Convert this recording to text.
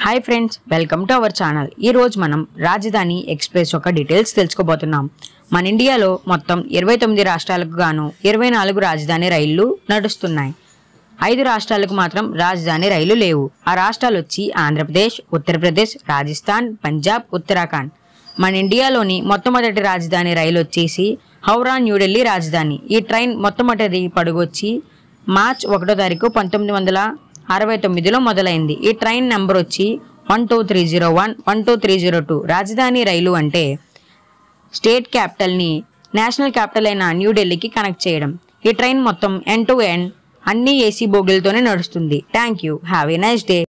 hi friends welcome to our channel ఈ రోజు మనం రాజధాని ఎక్స్ప్రెస్ యొక్క డీటెయిల్స్ తెలుసుకోబోతున్నాం మన ఇండియాలో మొత్తం ఇరవై తొమ్మిది రాష్ట్రాలకు గాను ఇరవై నాలుగు రాజధాని రైళ్లు నడుస్తున్నాయి ఐదు రాష్ట్రాలకు మాత్రం రాజధాని రైళ్లు లేవు ఆ రాష్ట్రాలు వచ్చి ఆంధ్రప్రదేశ్ ఉత్తరప్రదేశ్ రాజస్థాన్ పంజాబ్ ఉత్తరాఖండ్ మన ఇండియాలోని మొట్టమొదటి రాజధాని రైలు వచ్చేసి హౌరా న్యూఢిల్లీ రాజధాని ఈ ట్రైన్ మొట్టమొదటి పడుగు వచ్చి మార్చ్ ఒకటో తారీఖు పంతొమ్మిది వందల అరవై తొమ్మిదిలో మొదలైంది ఈ ట్రైన్ నెంబర్ వచ్చి one two three zero one one two three zero two Rajdhani రైలు అంటే స్టేట్ క్యాపిటల్ని నేషనల్ క్యాపిటల్ అయిన న్యూఢిల్లీకి కనెక్ట్ చేయడం ఈ ట్రైన్ మొత్తం ఎండ్ టు ఎండ్ అన్ని ఏసీ బోగిలతోనే నడుస్తుంది thank you have a nice day